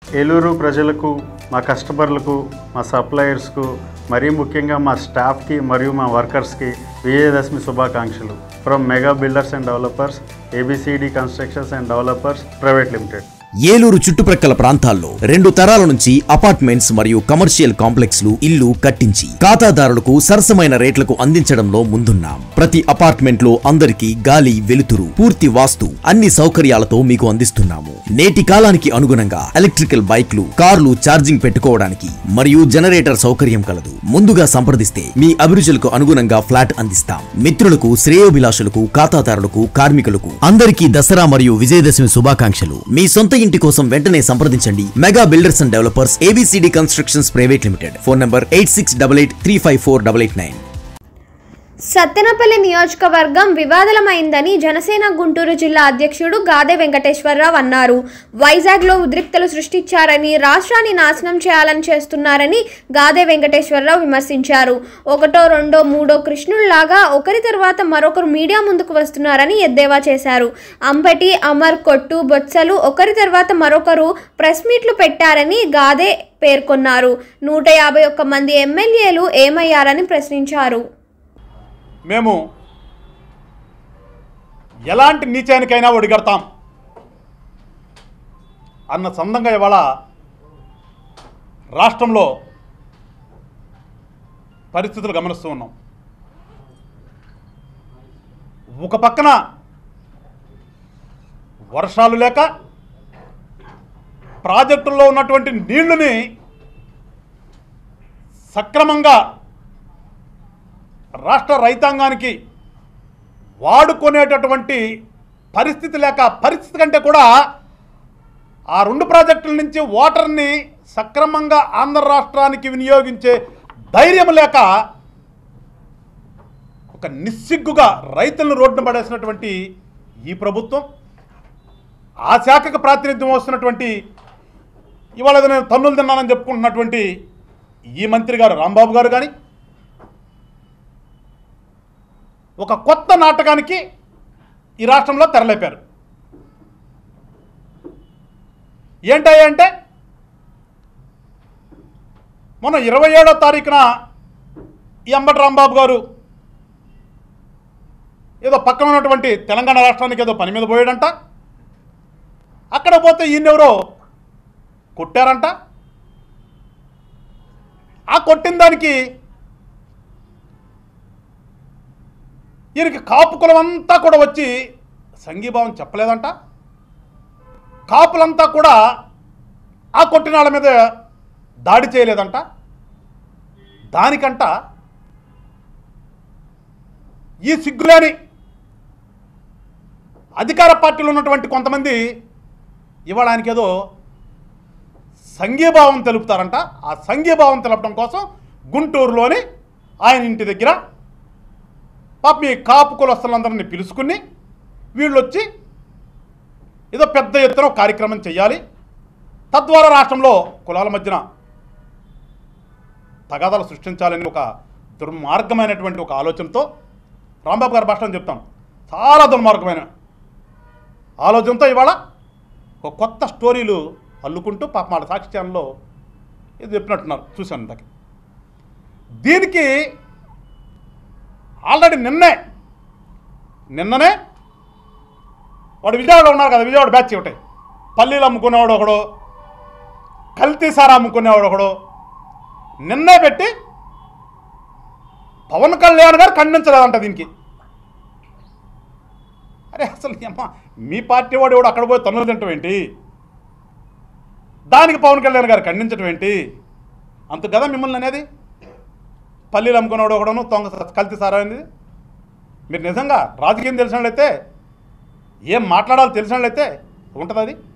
ఏలూరు ప్రజలకు మా కస్టమర్లకు మా సప్లయర్స్కు మరీ ముఖ్యంగా మా స్టాఫ్కి మరియు మా వర్కర్స్కి విజయదశమి శుభాకాంక్షలు from mega builders and developers ABCD constructions and developers private limited Eluru చుట్టుప్రక్కల ప్రాంతాల్లో రెండు తరాల నుంచి అపార్ట్మెంట్స్ మరియు కమర్షియల్ కాంప్లెక్స్లు ఇల్లు కట్టించి ఖాతాదారులకు సరసమైన రేట్లకు అందించడంలో ముందున్నాం ప్రతి అపార్ట్మెంట్ లో అందరికీ గాలి వెలుతురు పూర్తి వాస్తు అన్ని సౌకర్యాలతో మీకు అందిస్తున్నాము నేటి కాలానికి అనుగుణంగా ఎలక్ట్రికల్ బైక్లు కార్లు ఛార్జింగ్ పెట్టుకోవడానికి మరియు జనరేటర్ సౌకర్యం కలదు ముందుగా సంప్రదిస్తే మీ అభిరుచులకు అనుగుణంగా ఫ్లాట్ అందిస్తాం మిత్రులకు శ్రేయోభిలాషులకు ఖాతాదారులకు కార్మికులకు అందరికీ దసరా మరియు విజయదశమి శుభాకాంక్షలు మీ సొంత ఇంటి కోసం వెంటనే సంప్రదించండి mega builders and developers ABCD constructions private limited phone number eight six double eight three five four double eight nine Sattenapalli నియోజకవర్గం వివాదలమైందని జనసేన గుంటూరు జిల్లా అధ్యక్షుడు గాదె వెంకటేశ్వరరావు అన్నారు వైజాగ్లో ఉద్రిక్తలు సృష్టించారని రాష్ట్రాన్ని నాశనం చేయాలని చేస్తున్నారని గాదె వెంకటేశ్వరరావు విమర్శించారు ఒకటో రెండో మూడో కృష్ణుల్లాగా ఒకరి తర్వాత మరొకరు మీడియా ముందుకు వస్తున్నారని ఎద్దేవా చేశారు అంబటి అమర్ కొట్టు బొత్సలు ఒకరి తర్వాత మరొకరు ప్రెస్ మీట్లు పెట్టారని గాదే పేర్కొన్నారు నూట యాభై ఒక్క మంది ఎమ్మెల్యేలు ఏమయ్యారని ప్రశ్నించారు మేము ఎలాంటి నీచానికైనా ఒడిగడతాం అన్న సందంగా ఇవాళ రాష్ట్రంలో పరిస్థితులు గమనిస్తూ ఉన్నాం ఒక పక్కన వర్షాలు లేక ప్రాజెక్టుల్లో ఉన్నటువంటి నీళ్లుని సక్రమంగా రాష్ట్ర రైతాంగానికి వాడుకునేటటువంటి పరిస్థితి లేక పరిస్థితి కంటే కూడా ఆ రెండు ప్రాజెక్టుల నుంచి వాటర్ని సక్రమంగా ఆంధ్ర రాష్ట్రానికి వినియోగించే ధైర్యం లేక ఒక నిస్సిగ్గుగా రైతులను రోడ్డున పడేసినటువంటి ఈ ప్రభుత్వం ఆ శాఖకు ప్రాతినిధ్యం వస్తున్నటువంటి ఇవాళ ఏదో నేను తన్నులు తిన్నానని చెప్పుకుంటున్నటువంటి ఈ మంత్రి గారు రాంబాబు గారు కానీ ఒక కొత్త నాటకానికి ఈ రాష్ట్రంలో తెరలేపారు ఏంటయ్యా అంటే మొన్న ఇరవై ఏడో తారీఖున ఈ అంబటి రాంబాబు గారు ఏదో పక్కన ఉన్నటువంటి తెలంగాణ రాష్ట్రానికి ఏదో పని మీద పోయాడంట అక్కడ పోతే ఈయనెవరో కొట్టారంట ఆ కొట్టిన దానికి ఈయనకి కాపు కులం అంతా కూడా వచ్చి సంఘీభావం చెప్పలేదంట కాపులంతా కూడా ఆ కొట్టిన వాళ్ళ మీద దాడి చేయలేదంట దానికంట ఈ సిగ్గులేని అధికార పార్టీలో ఉన్నటువంటి కొంతమంది ఇవాళ ఆయనకి ఏదో సంఘీభావం తెలుపుతారంట ఆ సంఘీభావం తెలపడం కోసం గుంటూరులోని ఆయన ఇంటి దగ్గర పాప మీ కాపు కులస్తులందరినీ పిలుచుకుని వీళ్ళు వచ్చి ఏదో పెద్ద ఎత్తున ఒక కార్యక్రమం చేయాలి తద్వారా రాష్ట్రంలో కులాల మధ్యన తగాదాలు సృష్టించాలని ఒక దుర్మార్గమైనటువంటి ఒక ఆలోచనతో రాంబాబు గారి భాషలో చెప్తాం చాలా దుర్మార్గమైన ఆలోచనతో ఇవాళ ఒక కొత్త స్టోరీలు అల్లుకుంటూ పాప వాళ్ళ సాక్షి ఛానల్లో ఇది చెప్పినట్టున్నారు చూశాను ఇందాక దీనికి ఆల్రెడీ నిన్నే నిన్ననే వాడు విజయవాడ ఉన్నారు కదా విజయవాడ బ్యాచ్ ఒకటి పల్లీలు అమ్ముకునేవాడు ఒకడు కల్తీ సారా అమ్ముకునేవాడు ఒకడు నిన్నే పెట్టి పవన్ కళ్యాణ్ గారు ఖండించలేదంట దీనికి అరే అసలు అమ్మ మీ పార్టీ వాడు ఎవడు అక్కడ పోయి తన్నులు తింటం ఏంటి దానికి పవన్ కళ్యాణ్ గారు ఖండించడం ఏంటి అంత కదా మిమ్మల్ని అనేది పల్లీలు అమ్ముకునేవాడు ఒకడను తొంగ కల్తీ సారా అనేది మీరు నిజంగా రాజకీయం తెలిసినట్లయితే ఏం మాట్లాడాలో తెలిసినట్లయితే ఉంటుంది అది